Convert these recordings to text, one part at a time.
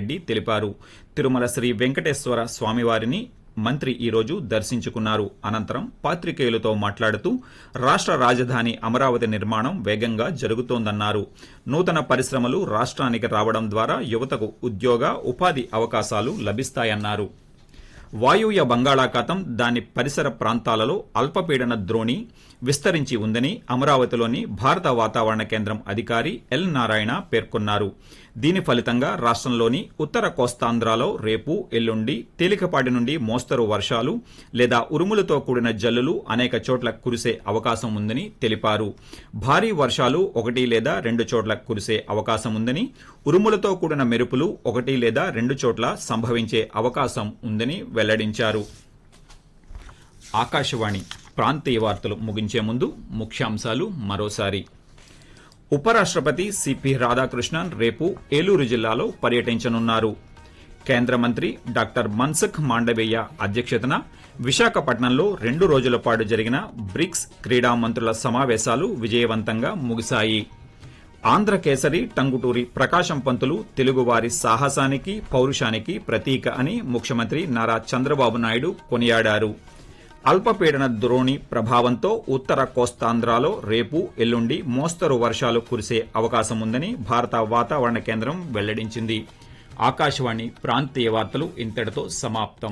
రెడ్డి తెలిపారు తిరుమల శ్రీ వెంకటేశ్వర స్వామివారిని మంత్రి ఈరోజు దర్శించుకున్నారు అనంతరం పాత్రికేయులతో మాట్లాడుతూ రాష్ట్ర రాజధాని అమరావతి నిర్మాణం వేగంగా జరుగుతోందన్నారు నూతన పరిశ్రమలు రాష్ట్రానికి రావడం ద్వారా యువతకు ఉద్యోగ ఉపాధి అవకాశాలు లభిస్తాయన్నారు వాయువ్య బంగాళాఖాతం దాని పరిసర ప్రాంతాలలో అల్పపీడన ద్రోణి విస్తరించి ఉందని అమరావతిలోని భారత వాతావరణ కేంద్రం అధికారి ఎల్ నారాయణ పేర్కొన్నారు దీని ఫలితంగా రాష్ట్రంలోని ఉత్తర కోస్తాంధ్రలో రేపు ఎల్లుండి తేలికపాటి నుండి మోస్తరు వర్షాలు లేదా ఉరుములతో కూడిన జల్లులు అనేక చోట్ల కురిసే అవకాశం ఉందని తెలిపారు భారీ వర్షాలు ఒకటి లేదా రెండు చోట్ల కురిసే అవకాశం ఉందని ఉరుములతో కూడిన మెరుపులు ఒకటి లేదా రెండు చోట్ల సంభవించే అవకాశం ఉందని వెల్లడించారు ఆకాశవాణి ప్రాంతీయ వార్తలు ముగించే ముందు ముఖ్యాంశాలు మరోసారి ఉపరాష్ట్రపతి సిపి రాధాకృష్ణన్ రేపు ఏలూరు జిల్లాలో పర్యటించనున్నారు కేంద్ర మంత్రి డాక్టర్ మన్సుఖ్ మాండవీయ అధ్యక్షతన విశాఖపట్నంలో రెండు రోజుల పాటు జరిగిన బ్రిక్స్ క్రీడా మంత్రుల సమావేశాలు విజయవంతంగా ముగిశాయి ఆంధ్ర కేసరి టంగుటూరి ప్రకాశం పంతులు తెలుగువారి సాహసానికి పౌరుషానికి ప్రతీక అని ముఖ్యమంత్రి నారా చంద్రబాబు నాయుడు కొనియాడారు అల్పపీడన ద్రోణి ప్రభావంతో ఉత్తర కోస్తాంధ్రలో రేపు ఎల్లుండి మోస్తరు వర్షాలు కురిసే అవకాశం ఉందని భారత వాతావరణ కేంద్రం వెల్లడించింది ఆకాశవాణి ప్రాంతీయ వార్తలు ఇంతటితో సమాప్తం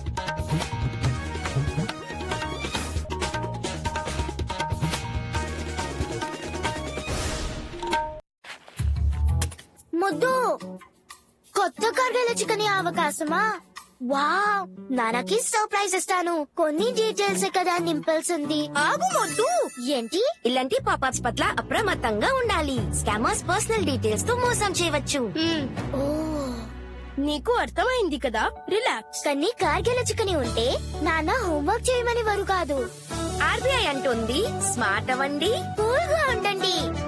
ముద్దు కొత్త కర్గల చికెన్ అవకాశమా వావ్ నాన్నకి సర్ప్రైజ్ ఇస్తాను కొన్ని డీటెయిల్స్ కదా నింపాల్సింది ఆగు మొద్దు ఏంటి ఇలాంటి పాపాప్స్ పట్ల అప్రమత్తంగా ఉండాలి స్కామర్స్ పర్సనల్ డీటెయిల్స్ తో మోసం చేయవచ్చు ఓ నీకు అర్థమైంది కదా రిలాక్స్ కానీ కార్గిల చికెన్ ఉంటే నాన్న హోంవర్క్ చేయమని వారు కాదు ఆర్బీఐ అంటుంది స్మార్ట్ అవ్వండి కూల్ గా ఉండండి